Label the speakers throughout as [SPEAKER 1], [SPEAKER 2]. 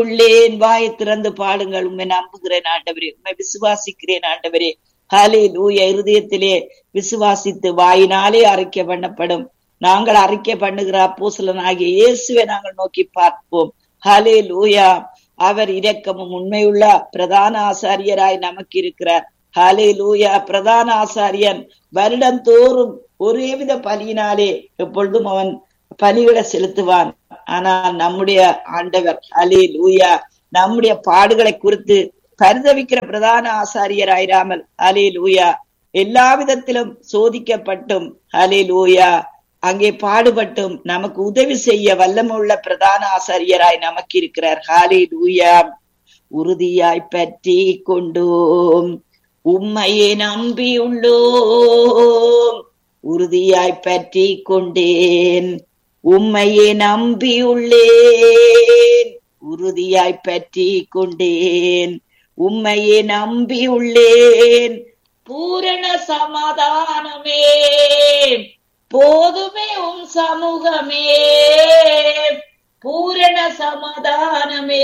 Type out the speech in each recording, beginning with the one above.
[SPEAKER 1] உள்ளேன் வாயை திறந்து பாடுங்கள் உண்மை நம்புகிறேன் ஆண்டவரே உண்மை விசுவாசிக்கிறேன் ஆண்டவரே ஹாலே லூயா இருதயத்திலே விசுவாசித்து வாயினாலே அறிக்கை பண்ணப்படும் நாங்கள் அறிக்கை பண்ணுகிற அப்போசலன் ஆகிய இயேசுவை நாங்கள் நோக்கி பார்ப்போம் ஹாலே லூயா அவர் இரக்கமும் உண்மையுள்ள பிரதான ஆசாரியராய் நமக்கு இருக்கிறார் ஹாலே லூயா பிரதான ஆசாரியன் வருடந்தோறும் ஒரேவித பலியினாலே எப்பொழுதும் அவன் பலிகளை செலுத்துவான் ஆனால் நம்முடைய ஆண்டவர் அலே லூயா நம்முடைய பாடுகளை குறித்து பரிதவிக்கிற பிரதான ஆசாரியராயிராமல் அலே லூயா எல்லா விதத்திலும் சோதிக்கப்பட்டும் அலே லூயா அங்கே பாடுபட்டும் நமக்கு உதவி செய்ய வல்லமுள்ள பிரதான ஆசாரியராய் நமக்கு இருக்கிறார் ஹாலே லூயா உறுதியாய் பற்றி கொண்டோம் உம்மையே நம்பியுள்ளோம் உறுதியாய் பற்றி கொண்டேன் உம்மையே நம்பியுள்ளேன் உறுதியாய் பற்றி கொண்டேன் உம்மையே நம்பியுள்ளேன் பூரண சமாதானமே போதுமே உம் சமூகமே பூரண சமாதானமே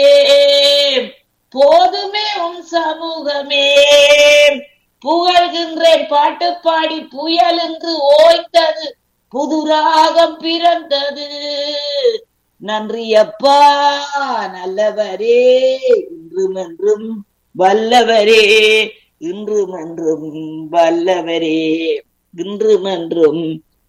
[SPEAKER 1] போதுமே உம் சமூகமே புகழ்கின்றேன் பாட்டு பாடி புயல் என்று ஓய்ந்தது புது ராகம் பிறந்தது நன்றி அப்பா நல்லவரே இன்றும் என்றும் வல்லவரே இன்றும் என்றும் வல்லவரே இன்றும் என்றும்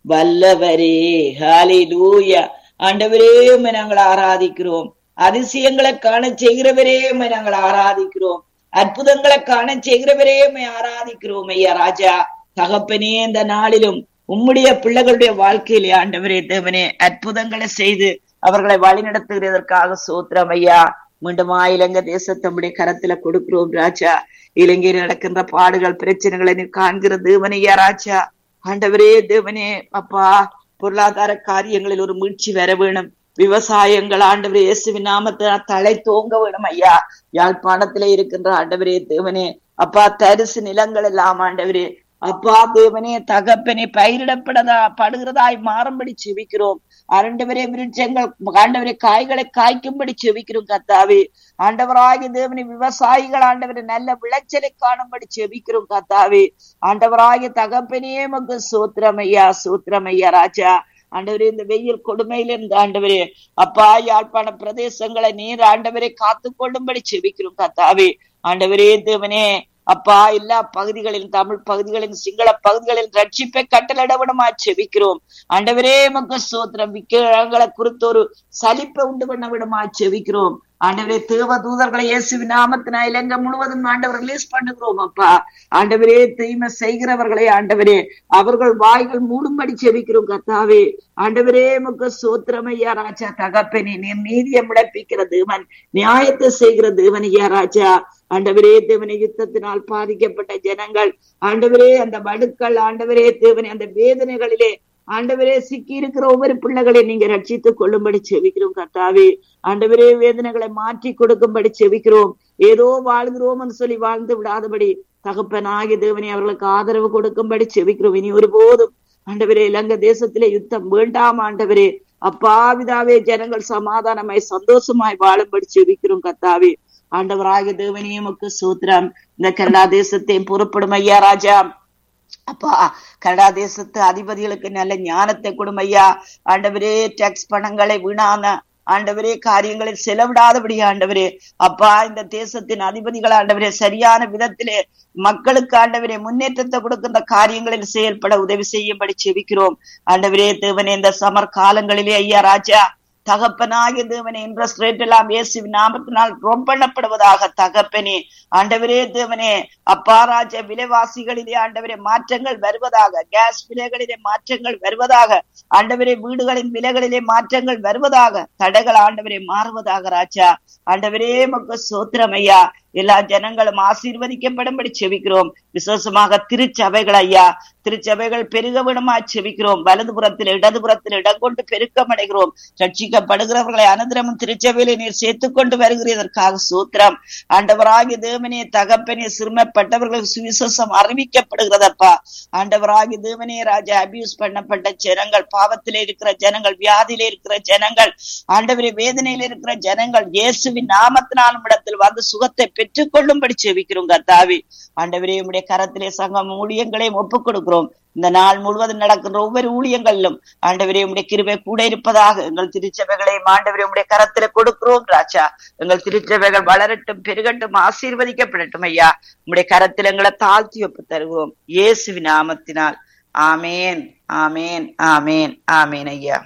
[SPEAKER 1] வல்லவரே ஹாலே லூயா ஆண்டவரே உம்மை நாங்கள் ஆராதிக்கிறோம் அதிசயங்களை காண செய்கிறவரே உம்மை நாங்கள் ஆராதிக்கிறோம் அற்புதங்களை காண செய்கிறவரே உம்மை ஆராதிக்கிறோம் ஐயா ராஜா தகப்பனே இந்த நாளிலும் உம்முடைய பிள்ளைகளுடைய வாழ்க்கையிலே ஆண்டவரே தேவனே அற்புதங்களை செய்து அவர்களை வழிநடத்துகிறதற்காக சோத்திரம் ஐயா மீண்டுமா இலங்கை தேசத்தம்முடைய கரத்துல கொடுக்கிறோம் ராஜா இலங்கையில் நடக்கின்ற பாடுகள் பிரச்சனைகளை நீ காண்கிற தேவனையா ராஜா ஆண்டவரே தேவனே அப்பா பொருளாதார காரியங்களில் ஒரு மீழ்ச்சி வர வேணும் விவசாயங்கள் ஆண்டவரே இயேசுவின் நாமத்தை தலை தோங்க வேணும் ஐயா யாழ்ப்பாணத்திலே இருக்கின்ற ஆண்டவரே தேவனே அப்பா தரிசு நிலங்கள் எல்லாம் ஆண்டவரே அப்பா தேவனே தகப்பனே பயிரிடப்படதா படுகிறதாய் மாறும்படி செவிக்கிறோம் அரண்டவரே விருட்சங்கள் ஆண்டவரே காய்களை காய்க்கும்படி செவிக்கிறோம் கத்தாவே ஆண்டவராகிய தேவனே விவசாயிகள் ஆண்டவரே நல்ல விளைச்சலை காணும்படி செவிக்கிறோம் கத்தாவே ஆண்டவராகிய தகப்பனே மக்கு சூத்திரமையா சூத்திரமையா ராஜா ஆண்டவரே இந்த வெயில் கொடுமையில இருந்து ஆண்டவரே அப்பா யாழ்ப்பாண பிரதேசங்களை நீர் ஆண்டவரே காத்து கொள்ளும்படி செவிக்கிறோம் கத்தாவே ஆண்டவரே தேவனே அப்பா எல்லா பகுதிகளிலும் தமிழ் பகுதிகளிலும் சிங்கள பகுதிகளில் ரட்சிப்பை கட்டளடவிடமா செவிக்கிறோம் ஆண்டவரே மக்கள் சோத்திரம் விக்கிரங்களை குறித்து ஒரு சலிப்பை உண்டு பண்ண விடமா செவிக்கிறோம் ஆண்டவரே தேவ தூதர்களை இயேசு நாமத்தினா இலங்கை முழுவதும் ஆண்டவர் ரிலீஸ் பண்ணுகிறோம் அப்பா ஆண்டவரே தீமை செய்கிறவர்களே ஆண்டவரே அவர்கள் வாய்கள் மூடும்படி செவிக்கிறோம் கத்தாவே ஆண்டவரே முக்க சோத்திரமையா ராஜா தகப்பனே நீர் நீதியை முடப்பிக்கிற தேவன் நியாயத்தை செய்கிற தேவன் ஐயா ராஜா ஆண்டவரே தேவனை யுத்தத்தினால் பாதிக்கப்பட்ட ஜனங்கள் ஆண்டவரே அந்த வடுக்கள் ஆண்டவரே தேவனை அந்த வேதனைகளிலே ஆண்டவரே சிக்கி இருக்கிற ஒவ்வொரு பிள்ளைகளை நீங்க ரட்சித்துக் கொள்ளும்படி செவிக்கிறோம் கர்த்தாவே ஆண்டவரே வேதனைகளை மாற்றி கொடுக்கும்படி செவிக்கிறோம் ஏதோ வாழ்கிறோம்னு சொல்லி வாழ்ந்து விடாதபடி தகப்பனாகிய தேவனை அவர்களுக்கு ஆதரவு கொடுக்கும்படி செவிக்கிறோம் இனி ஒருபோதும் ஆண்டவரே இலங்கை தேசத்திலே யுத்தம் வேண்டாம் ஆண்டவரே அப்பாவிதாவே ஜனங்கள் சமாதானமாய் சந்தோஷமாய் வாழும்படி செவிக்கிறோம் கத்தாவே ஆண்டவராகிய தேவனே உமக்கு சூத்திரம் இந்த கனடா தேசத்தையும் புறப்படும் ஐயா ராஜா அப்பா கனடா தேசத்து அதிபதிகளுக்கு நல்ல ஞானத்தை கொடுமையா ஐயா ஆண்டவரே டேக்ஸ் பணங்களை வீணான ஆண்டவரே காரியங்களில் செலவிடாதபடி ஆண்டவரே அப்பா இந்த தேசத்தின் அதிபதிகள் ஆண்டவரே சரியான விதத்திலே மக்களுக்கு ஆண்டவரே முன்னேற்றத்தை கொடுக்கின்ற காரியங்களில் செயல்பட உதவி செய்யும்படி செவிக்கிறோம் ஆண்டவரே தேவனே இந்த சமர் காலங்களிலே ஐயா ராஜா தகப்பனாகிய தேவனே இன்ட்ரெஸ்ட் ரேட் எல்லாம் இயேசு நாமத்தினால் ரொம்பப்படுவதாக தகப்பனே ஆண்டவரே தேவனே அப்பா ராஜ விலைவாசிகளிலே ஆண்டவரே மாற்றங்கள் வருவதாக கேஸ் விலைகளிலே மாற்றங்கள் வருவதாக ஆண்டவரே வீடுகளின் விலைகளிலே மாற்றங்கள் வருவதாக தடைகள் ஆண்டவரே மாறுவதாக ராஜா ஆண்டவரே மக்கு சோத்திரமையா எல்லா ஜனங்களும் ஆசீர்வதிக்கப்படும்படி செபிக்கிறோம் விசேஷமாக திருச்சபைகள் ஐயா திருச்சபைகள் பெருக விடமா செபிக்கிறோம் வலதுபுறத்தில் இடதுபுறத்தில் இடம் கொண்டு பெருக்கம் அடைகிறோம் ரட்சிக்கப்படுகிறவர்களை அனந்தரமும் திருச்சபையிலே நீர் சேர்த்துக் கொண்டு வருகிறதற்காக சூத்திரம் ஆண்டவராகிய தேவனே தகப்பனே சிறுமைப்பட்டவர்களுக்கு சுவிசேஷம் அறிவிக்கப்படுகிறதப்பா ஆண்டவராகிய தேவனே ராஜா அபியூஸ் பண்ணப்பட்ட ஜனங்கள் பாவத்திலே இருக்கிற ஜனங்கள் வியாதியிலே இருக்கிற ஜனங்கள் ஆண்டவரே வேதனையில இருக்கிற ஜனங்கள் இயேசுவின் நாமத்தினாலும் இடத்தில் வந்து சுகத்தை பெற்றுக் கொள்ளும்படி செவிக்கிறோம் கர்த்தாவி ஆண்டவரே உடைய கரத்திலே சங்கம் ஊழியங்களையும் ஒப்புக் கொடுக்கிறோம் இந்த நாள் முழுவதும் நடக்கின்ற ஒவ்வொரு ஊழியங்களிலும் ஆண்டவரே உடைய கிருபை கூட இருப்பதாக எங்கள் திருச்சபைகளையும் ஆண்டவரே உடைய கரத்தில கொடுக்கிறோம் ராஜா எங்கள் திருச்சபைகள் வளரட்டும் பெருகட்டும் ஆசீர்வதிக்கப்படட்டும் ஐயா உடைய கரத்தில் எங்களை தாழ்த்தி ஒப்பு தருகிறோம் இயேசுவி நாமத்தினால் ஆமேன் ஆமேன் ஆமேன் ஆமேன் ஐயா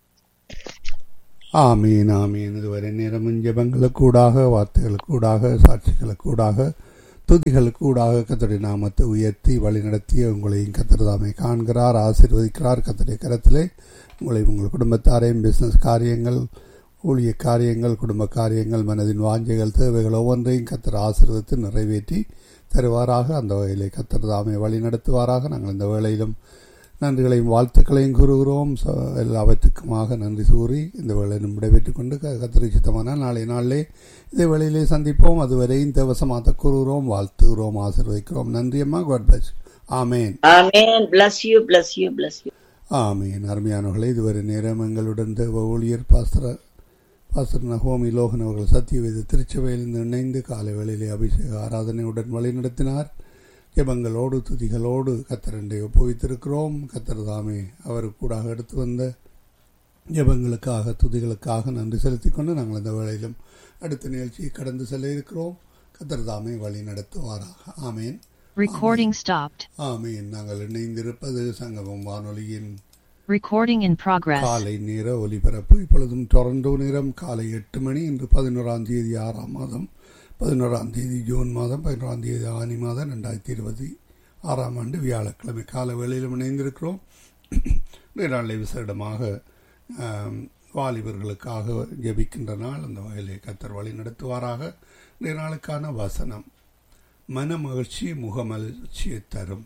[SPEAKER 2] ஆமீன் ஆமீன் இதுவரை நேரமும் ஜெபங்களுக்கூடாக வார்த்தைகளுக்கூடாக சாட்சிகளுக்கூடாக துதிகளுக்கூடாக கத்தருடைய நாமத்தை உயர்த்தி வழிநடத்திய உங்களையும் கத்தர் தாமே காண்கிறார் ஆசீர்வதிக்கிறார் கத்தருடைய கரத்திலே உங்களையும் உங்கள் குடும்பத்தாரையும் பிசினஸ் காரியங்கள் ஊழிய காரியங்கள் குடும்ப காரியங்கள் மனதின் வாஞ்சைகள் தேவைகள் ஒவ்வொன்றையும் கத்தர் ஆசீர்வதித்து நிறைவேற்றி தருவாராக அந்த வகையிலே கத்தர் தாமே வழி நடத்துவாராக நாங்கள் இந்த வேளையிலும் நன்றிகளையும் வாழ்த்துக்களையும் கூறுகிறோம் ச- எல்லாவற்றுக்குமாக நன்றி கூறி இந்த வேளை விடைபெற்றுக் கொண்டு க- கத்தரை சித்தமான நாளை நாளிலே இதே வேளையிலே சந்திப்போம் அதுவரை இந்த வசமாத்த கூறுகிறோம் வாழ்த்துகிறோம் ஆசீர்வதிக்கிறோம் நன்றி அம்மா God bless amen
[SPEAKER 1] amen bless you bless you bless you
[SPEAKER 2] ஆமீன் அருமையானவர்களே இதுவரை நேரம் எங்களுடன் தேவ ஊழியர் பாஸ்தர பாஸ்தர் நகோமி லோகன் அவர்கள் சத்தியவேத திருச்சபையிலிருந்து இணைந்து காலை வேளையிலே அபிஷேக ஆராதனையுடன் வழிநடத்தினார் ஜெபங்களோடு துதிகளோடு கத்தரண்டை ஒப்புவித்திருக்கிறோம் கத்தர் தாமே அவர் கூட எடுத்து வந்த ஜெபங்களுக்காக துதிகளுக்காக நன்றி செலுத்திக் கொண்டு நாங்கள் இந்த வேளையிலும் அடுத்த நிகழ்ச்சியை கடந்து செல்ல இருக்கிறோம் கத்தர் தாமே வழி நடத்துவாராக ஆமேன்
[SPEAKER 3] Recording stopped.
[SPEAKER 2] ஆமீன் நாங்கள் இணைந்திருப்பது சங்கமம் வானொலியின்
[SPEAKER 3] Recording in progress.
[SPEAKER 2] காலை நேர ஒலிபரப்பு இப்பொழுதும் டொரண்டோ நேரம் காலை எட்டு மணி இன்று பதினோராம் தேதி ஆறாம் மாதம் பதினோராம் தேதி ஜூன் மாதம் பதினோராம் தேதி ஆனி மாதம் ரெண்டாயிரத்தி இருபது ஆறாம் ஆண்டு வியாழக்கிழமை கால வேளையிலும் இணைந்திருக்கிறோம் இன்றைய நாளில் விசேடமாக ஆம், வாலிபர்களுக்காக ஜெபிக்கின்ற நாள் அந்த வகையிலே கத்தர் வழி நடத்துவாராக இன்றைய நாளுக்கான வசனம் மன மகிழ்ச்சி முகமலர்ச்சியை தரும்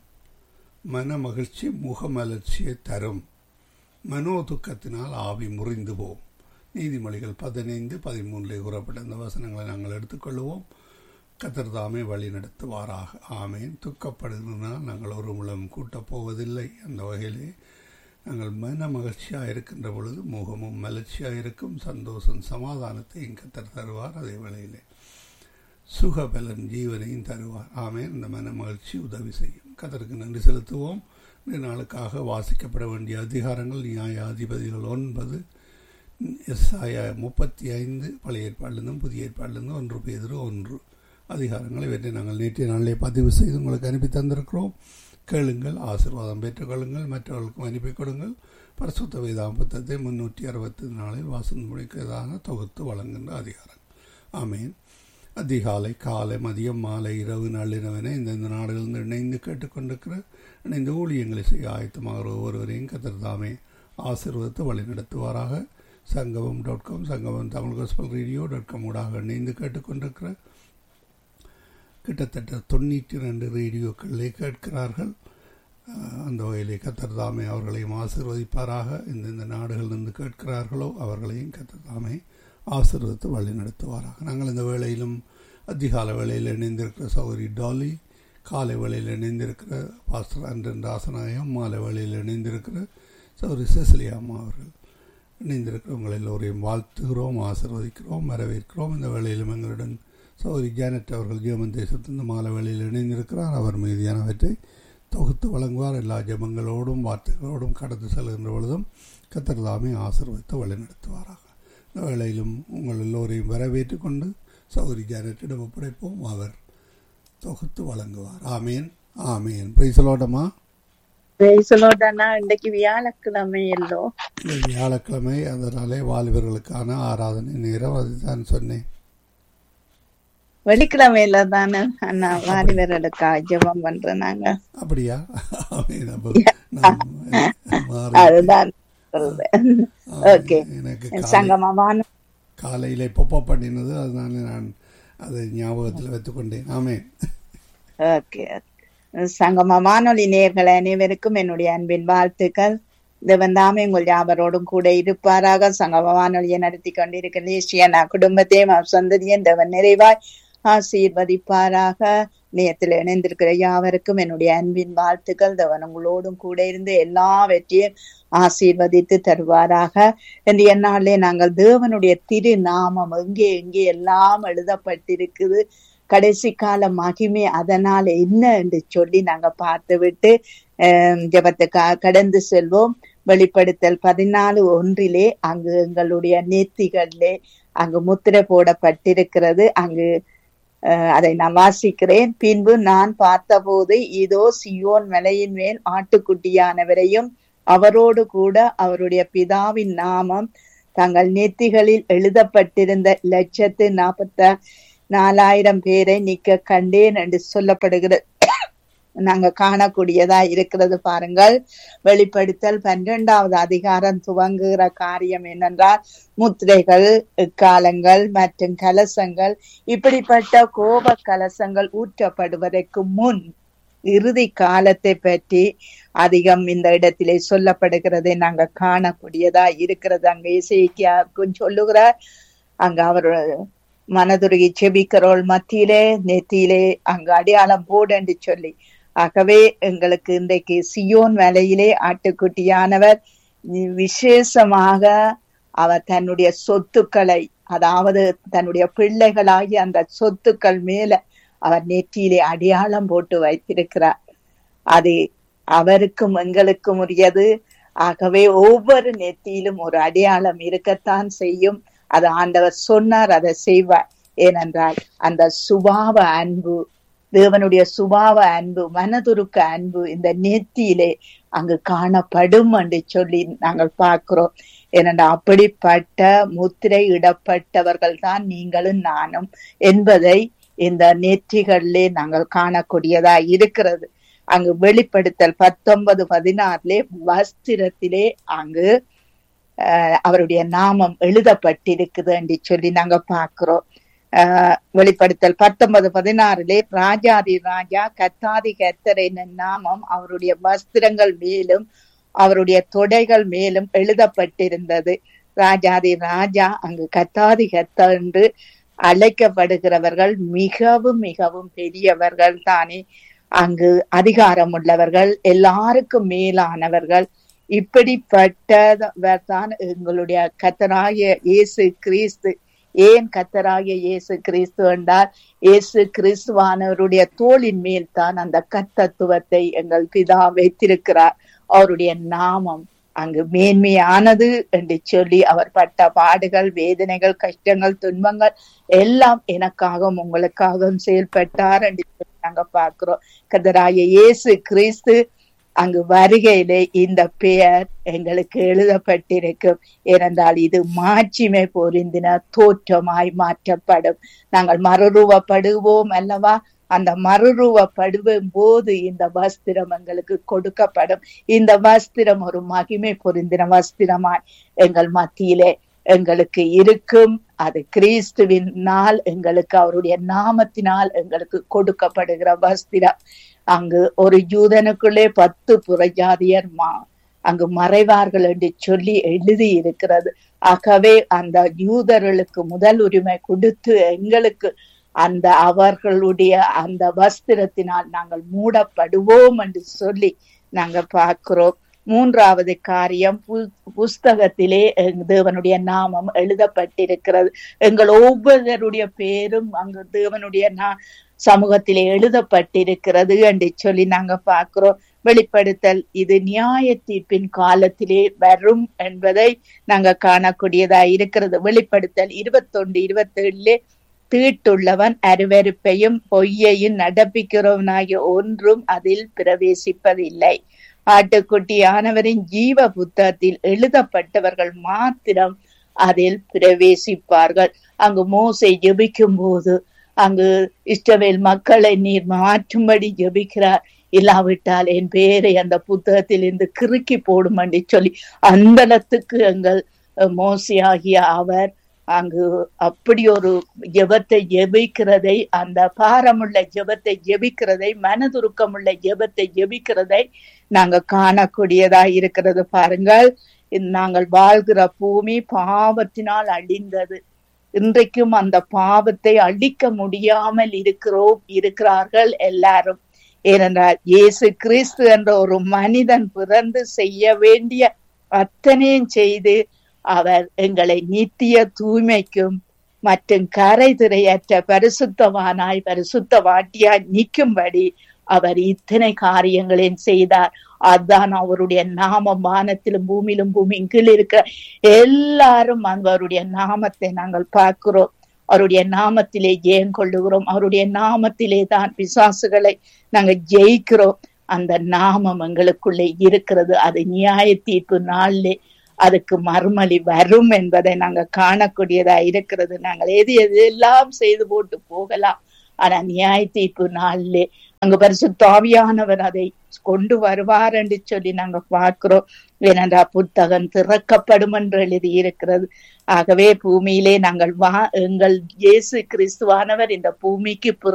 [SPEAKER 2] மன மகிழ்ச்சி முகமலர்ச்சியை தரும் மனோதுக்கத்தினால் ஆவி முறிந்து போம் நீதிமொழிகள் பதினைந்து பதிமூன்றில் கூறப்பட்ட இந்த வசனங்களை நாங்கள் எடுத்துக்கொள்வோம் கத்தர் தாமே வழி நடத்துவாராக ஆமேன் துக்கப்படுகிறனால் நாங்கள் ஒரு முழம் கூட்டப் போவதில்லை அந்த வகையிலே நாங்கள் மன மகிழ்ச்சியாக இருக்கின்ற பொழுது முகமும் மலர்ச்சியாக இருக்கும் சந்தோஷம் சமாதானத்தையும் கத்தர் தருவார் அதே வேளையிலே சுகபலன் ஜீவனையும் தருவார் ஆமேன் இந்த மன மகிழ்ச்சி உதவி செய்யும் கதருக்கு நன்றி செலுத்துவோம் இந்த நாளுக்காக வாசிக்கப்பட வேண்டிய அதிகாரங்கள் நியாயாதிபதிகள் ஒன்பது எஸ்ஐயா முப்பத்தி ஐந்து பழைய ஏற்பாடிலிருந்தும் புதிய ஏற்பாடிலிருந்தும் ஒன்று பேதிரு ஒன்று அதிகாரங்கள் இவற்றை நாங்கள் நேற்றைய நாளிலே பதிவு செய்து உங்களுக்கு அனுப்பி தந்திருக்கிறோம் கேளுங்கள் ஆசீர்வாதம் பெற்றுக்கொள்ளுங்கள் மற்றவர்களுக்கும் அனுப்பி கொடுங்கள் பரிசுத்த வேதாம் புத்தகத்தை முன்னூற்றி அறுபத்தி நாளில் வாசன் முடிக்கிறதாக தொகுத்து வழங்குகின்ற அதிகாரம் ஆமேன் அதிகாலை காலை மதியம் மாலை இரவு நள்ளிரவென இந்தந்த நாடுகளிலிருந்து இணைந்து கேட்டுக்கொண்டிருக்கிற இணைந்து ஊழியங்களை செய்ய ஆயத்தமாகிற ஒவ்வொருவரையும் கத்தர் தாமே ஆசீர்வதித்து வழி நடத்துவாராக சங்கமம் dot com Sangamam Tamil gospel radio dot com ஊடாக இணைந்து கேட்டுக்கொண்டிருக்கிற கிட்டத்தட்ட தொண்ணூற்றி ரெண்டு ரேடியோக்களிலே கேட்கிறார்கள் அஹ், அந்த வகையிலே கத்தர் தாமே அவர்களையும் ஆசீர்வதிப்பாராக இந்தந்த நாடுகளிலிருந்து கேட்கிறார்களோ அவர்களையும் கத்தர் தாமே ஆசீர்வதித்து வழி நடத்துவாராக நாங்கள் இந்த வேளையிலும் அதிகால வேளையில் இணைந்திருக்கிற சௌரி டாலி காலை வேளையில் இணைந்திருக்கிற பாஸ்டர் அன்றன் ராசநாயகம் மாலை வேளையில் இணைந்திருக்கிற சௌரி செசிலியா அம்மா அவர்கள் இணைந்திருக்கிற உங்கள் எல்லோரையும் வாழ்த்துகிறோம் ஆசீர்வதிக்கிறோம் வரவேற்கிறோம் இந்த வேளையிலும் எங்களுடன் சௌரி ஜானட் அவர்கள் ஜெர்மன் தேசத்திலிருந்து மாலை வேளையில் இணைந்திருக்கிறார் அவர் மீதியானவற்றை தொகுத்து வழங்குவார் எல்லா ஜெபங்களோடும் வார்த்தைகளோடும் கடந்து செல்கின்ற பொழுதும் கத்தர் தாமே ஆசீர்வதித்து வழிநடத்துவாராக இந்த வேளையிலும் உங்கள் எல்லோரையும் வரவேற்றுக் கொண்டு சௌரி ஜானட்டிடம் ஒப்படைப்போம் அவர் தொகுத்து வழங்குவார் ஆமேன் ஆமேன் பிரைசலோடமா
[SPEAKER 4] பேசலோடனா இன்னைக்கு வியாழக்கிழமை எல்லோ
[SPEAKER 2] இந்த வியாழக்கிழமை அதனாலே வாலிபர்களுக்கான ஆராதனை நேரம் அதுதான் சொன்னேன்
[SPEAKER 4] வெள்ளிக்கிழமையில தானே அண்ணா வாலிபர்களுக்கா ஜெபம் பண்றோம் நாங்க
[SPEAKER 2] அப்படியா ஆமேன் அப்போ நான் மாறி
[SPEAKER 4] அதுதான் சொல்றேன்
[SPEAKER 2] ஆமேன்.
[SPEAKER 4] ஓகே
[SPEAKER 2] எனக்கு காலை-
[SPEAKER 4] சங்கமமான
[SPEAKER 2] காலையிலே பொப்ப பண்ணினது அதனால நான் அதை ஞாபகத்தில் வைத்துக்கொண்டேன் ஆமென்
[SPEAKER 4] ஓகே சங்கம வானொலி நேயர்கள் அனைவருக்கும் என்னுடைய அன்பின் வாழ்த்துக்கள் தேவன் தாமே உங்கள் யாவரோடும் கூட இருப்பாராக சங்கம வானொலியை நடத்தி கொண்டிருக்கிற லேசியனா குடும்பத்தையும் அவர் சந்ததியும் தேவன் நிறைவாய் ஆசீர்வதிப்பாராக நேயத்தில் இணைந்திருக்கிற யாவருக்கும் என்னுடைய அன்பின் வாழ்த்துக்கள் தேவன் உங்களோடும் கூட இருந்து எல்லாவற்றையும் ஆசீர்வதித்து தருவாராக என்று என்னாலே நாங்கள் தேவனுடைய திரு நாமம் எங்கே எங்கே எல்லாம் எழுதப்பட்டிருக்குது கடைசி கால மகிமை அதனால என்ன என்று சொல்லி நாங்க பார்த்து விட்டு ஆஹ் ஜெபத்தை க- கடந்து செல்வோம் வெளிப்படுத்தல் பதினாலு ஒன்றிலே அங்கு எங்களுடைய நேர்த்திகளிலே அங்கு முத்திரை போடப்பட்டிருக்கிறது அங்கு ஆஹ் அதை நான் வாசிக்கிறேன் பின்பு நான் பார்த்தபோது இதோ சியோன் மலையின் மேல் ஆட்டுக்குட்டியானவரையும் அவரோடு கூட அவருடைய பிதாவின் நாமம் தங்கள் நெத்திகளில் எழுதப்பட்டிருந்த லட்சத்து நாற்பத்த நாலாயிரம் பேரை நிக்க கண்டேன் என்று சொல்லப்படுகிறது நாங்க காணக்கூடியதா இருக்கிறது பாருங்கள் வெளிப்படுத்தல் பன்னிரெண்டாவது அதிகாரம் துவங்குகிற காரியம் என்னென்றால் முத்திரைகள் காலங்கள் மற்றும் கலசங்கள் இப்படிப்பட்ட கோப கலசங்கள் ஊற்றப்படுவதற்கு முன் இறுதி காலத்தை பற்றி அதிகம் இந்த இடத்திலே சொல்லப்படுகிறதை நாங்க காணக்கூடியதா இருக்கிறது அங்க இசைக்கியாக்கும் சொல்லுகிறார் அங்க அவர் மனதுருகி செபிக்கிறோள் மத்தியிலே நெத்தியிலே அங்கு அடையாளம் போடு என்று சொல்லி ஆகவே எங்களுக்கு இன்றைக்கு சியோன் வேலையிலே ஆட்டுக்குட்டியானவர் விசேஷமாக அவர் தன்னுடைய சொத்துக்களை அதாவது தன்னுடைய பிள்ளைகளாகி அந்த சொத்துக்கள் மேல அவர் நெற்றியிலே அடையாளம் போட்டு வைத்திருக்கிறார் அது அவருக்கும் எங்களுக்கும் உரியது ஆகவே ஒவ்வொரு நெத்தியிலும் ஒரு அடையாளம் இருக்கத்தான் செய்யும் அது ஆண்டவர் சொன்னார் அதை செய்வார் ஏனென்றால் அந்த சுபாவ அன்பு தேவனுடைய சுபாவ அன்பு மனதுருக்க அன்பு இந்த நெத்தியிலே அங்கு காணப்படும் என்று சொல்லி நாங்கள் பார்க்கிறோம் ஏனென்றால் அப்படிப்பட்ட முத்திரை இடப்பட்டவர்கள் தான் நீங்களும் நானும் என்பதை இந்த நெற்றிகளிலே நாங்கள் காணக்கூடியதா இருக்கிறது அங்கு வெளிப்படுத்தல் பத்தொன்பது பதினாறுலே வஸ்திரத்திலே அங்கு அஹ், அவருடைய நாமம் எழுதப்பட்டிருக்குது என்று சொல்லி நாங்க பார்க்கிறோம் ஆஹ் வெளிப்படுத்தல் பத்தொன்பது பதினாறுலே ராஜாதி ராஜா கத்தாதி கத்தர் என்னும் நாமம் அவருடைய வஸ்திரங்கள் மேலும் அவருடைய தொடைகள் மேலும் எழுதப்பட்டிருந்தது ராஜாதி ராஜா அங்கு கத்தாதி கத்தர் என்று அழைக்கப்படுகிறவர்கள் மிகவும் மிகவும் பெரியவர்கள் தானே அங்கு அதிகாரம் உள்ளவர்கள் எல்லாருக்கும் மேலானவர்கள் இப்படிப்பட்டவர் தான் எங்களுடைய கத்தராய இயேசு கிறிஸ்து ஏன் கத்தராகிய இயேசு கிறிஸ்து என்றால் இயேசு கிறிஸ்துவானவருடைய தோளின் மேல் தான் அந்த கத்தத்துவத்தை எங்கள் பிதா வைத்திருக்கிறார் அவருடைய நாமம் அங்கு மேன்மையானது என்று சொல்லி அவர் பட்ட பாடுகள் வேதனைகள் கஷ்டங்கள் துன்பங்கள் எல்லாம் எனக்காகவும் உங்களுக்காகவும் செயல்பட்டார் என்று சொல்லி நாங்க பார்க்கிறோம் கதராய இயேசு கிறிஸ்து அங்கு வருகையிலே இந்த பெயர் எங்களுக்கு எழுதப்பட்டிருக்கும் ஏனென்றால் இது மாட்சிமை பொருந்தின தோற்றமாய் மாற்றப்படும் நாங்கள் மறுரூபப்படுவோம் அல்லவா அந்த மறுரூபப்படுவும் போது இந்த வஸ்திரம் எங்களுக்கு கொடுக்கப்படும் இந்த வஸ்திரம் ஒரு மகிமை பொருந்தின வஸ்திரமாய் எங்கள் மத்தியிலே எங்களுக்கு இருக்கும் அது கிறிஸ்துவினால் எங்களுக்கு அவருடைய நாமத்தினால் எங்களுக்கு கொடுக்கப்படுகிற வஸ்திரம் அங்கு ஒரு யூதனுக்குள்ளே பத்து புறஜாதியர் மா அங்கு மறைவார்கள் என்று சொல்லி எழுதி இருக்கிறது ஆகவே அந்த யூதர்களுக்கு முதல் உரிமை கொடுத்து எங்களுக்கு அந்த அவர்களுடைய அந்த வஸ்திரத்தினால் நாங்கள் மூடப்படுவோம் என்று சொல்லி நாங்க பார்க்கிறோம் மூன்றாவது காரியம் புஸ்தகத்திலே தேவனுடைய நாமம் எழுதப்பட்டிருக்கிறது எங்கள் ஒவ்வொருவருடைய பேரும் அங்கு தேவனுடைய நா சமூகத்திலே எழுதப்பட்டிருக்கிறது என்று சொல்லி நாங்க பார்க்கிறோம் வெளிப்படுத்தல் இது நியாய தீர்ப்பின் காலத்திலே வரும் என்பதை நாங்க காணக்கூடியதா இருக்கிறது வெளிப்படுத்தல் இருபத்தொன்று இருபத்தேழுலே தீட்டுள்ளவன் அருவருப்பையும் பொய்யையும் நடப்பிக்கிறவனாகிய ஒன்றும் அதில் பிரவேசிப்பதில்லை ஆட்டுக்குட்டியானவரின் ஜீவ புத்தகத்தில் எழுதப்பட்டவர்கள் மாத்திரம் அதில் பிரவேசிப்பார்கள் அங்கு மோசை ஜெபிக்கும் போது அங்கு இஷ்டவேல் மக்களை நீர் மாற்றும்படி ஜெபிக்கிறார் இல்லாவிட்டால் என் பேரை அந்த புத்தகத்தில் இருந்து கிறுக்கி போடும் என்று சொல்லி அந்தளத்துக்கு எங்கள் மோசியாகிய அவர் அங்கு அப்படி ஒரு ஜெபத்தை ஜெபிக்கிறதை அந்த பாரமுள்ள ஜெபத்தை ஜெபிக்கிறதை மனதுருக்கமுள்ள ஜெபத்தை ஜெபிக்கிறதை நாங்க காணக்கூடியதா இருக்கிறது பாருங்கள் இந்த நாங்கள் வாழ்கிற பூமி பாவத்தினால் அழிந்தது இன்றைக்கும் அந்த பாவத்தை அழிக்க முடியாமல் இருக்கிறோம் இருக்கிறார்கள் எல்லாரும் ஏனென்றால் இயேசு கிறிஸ்து என்ற ஒரு மனிதன் பிறந்து செய்ய வேண்டிய அத்தனையும் செய்து அவர் எங்களை நித்திய தூய்மைக்கும் மற்றும் கரை திரையற்ற பரிசுத்தவானாய் பரிசுத்த வாட்டியாய் நிற்கும்படி அவர் இத்தனை காரியங்களையும் செய்தார் அதான் அவருடைய நாமம் வானத்திலும் பூமியிலும் பூமியின் கீழ் இருக்கிற எல்லாரும் அவருடைய நாமத்தை நாங்கள் பார்க்கிறோம் அவருடைய நாமத்திலே ஜெயம் கொள்ளுகிறோம் அவருடைய நாமத்திலே தான் பிசாசுகளை நாங்கள் ஜெயிக்கிறோம் அந்த நாமம் எங்களுக்குள்ளே இருக்கிறது அது நியாய தீர்ப்பு நாளிலே அதுக்கு மறுமொழி வரும் என்பதை நாங்க காணக்கூடியதா இருக்கிறது நாங்கள் எது எது எல்லாம் செய்து போட்டு போகலாம் ஆனா நியாய தீர்ப்பு நாளிலே அங்கு பரிசுத்தாவியானவர் அதை கொண்டு வருவார் என்று சொல்லி நாங்க பார்க்கிறோம் ஏனென்றா புத்தகம் திறக்கப்படும் என்று எழுதி இருக்கிறது ஆகவே பூமியிலே நாங்கள் வா எங்கள் இயேசு கிறிஸ்துவானவர் இந்த பூமிக்கு